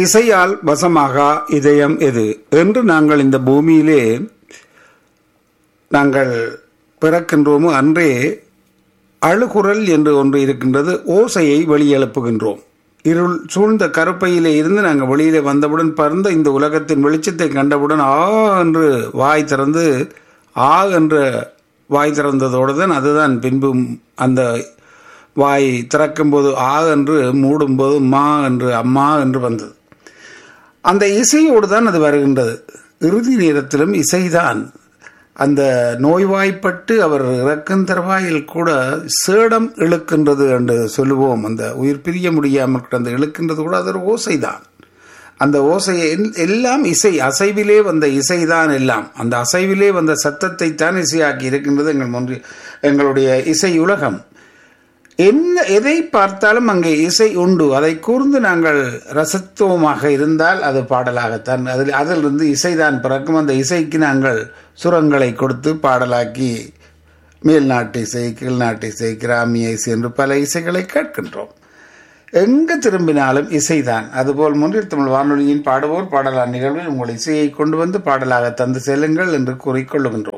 இசையால் வசமாகா இதயம் எது என்று நாங்கள் இந்த பூமியிலே நாங்கள் பிறக்கின்றோமோ அன்றே அழுகுரல் என்று ஒன்று இருக்கின்றது ஓசையை வெளியெழுப்புகின்றோம் இருள் சூழ்ந்த கருப்பையிலே இருந்து நாங்கள் வெளியிலே வந்தவுடன் பறந்த இந்த உலகத்தின் வெளிச்சத்தை கண்டவுடன் ஆ என்று வாய் திறந்து ஆ என்ற வாய் திறந்ததோடு தான் அதுதான் பின்பு அந்த வாய் திறக்கும்போது ஆ என்று மூடும்போது மா என்று அம்மா என்று வந்தது அந்த இசையோடு தான் அது வருகின்றது இறுதி நேரத்திலும் இசைதான் அந்த நோய்வாய்ப்பட்டு அவர் இறக்கும் தருவாயில் கூட சேடம் இழுக்கின்றது என்று சொல்லுவோம் அந்த உயிர் பிரிய முடியாமல் கிடந்த இழுக்கின்றது கூட அது ஒரு ஓசைதான் அந்த ஓசையை எல்லாம் இசை அசைவிலே வந்த இசைதான் எல்லாம் அந்த அசைவிலே வந்த சத்தத்தை தான் இசையாக்கி இருக்கின்றது எங்கள் முன்றி எங்களுடைய இசை உலகம் என்ன எதை பார்த்தாலும் அங்கே இசை உண்டு அதை கூர்ந்து நாங்கள் ரசத்துவமாக இருந்தால் அது பாடலாகத்தான் அதில் அதிலிருந்து இசைதான் பிறக்கும் அந்த இசைக்கு நாங்கள் சுரங்களை கொடுத்து பாடலாக்கி மேல்நாட்டு இசை கீழ்நாட்டு இசை கிராமிய இசை என்று பல இசைகளை கேட்கின்றோம் எங்கு திரும்பினாலும் இசைதான் அதுபோல் முன்னில் தமிழ் வானொலியின் பாடுவோர் பாடலார் நிகழ்வில் உங்கள் இசையை கொண்டு வந்து பாடலாக தந்து செல்லுங்கள் என்று கூறிக்கொள்ளுகின்றோம்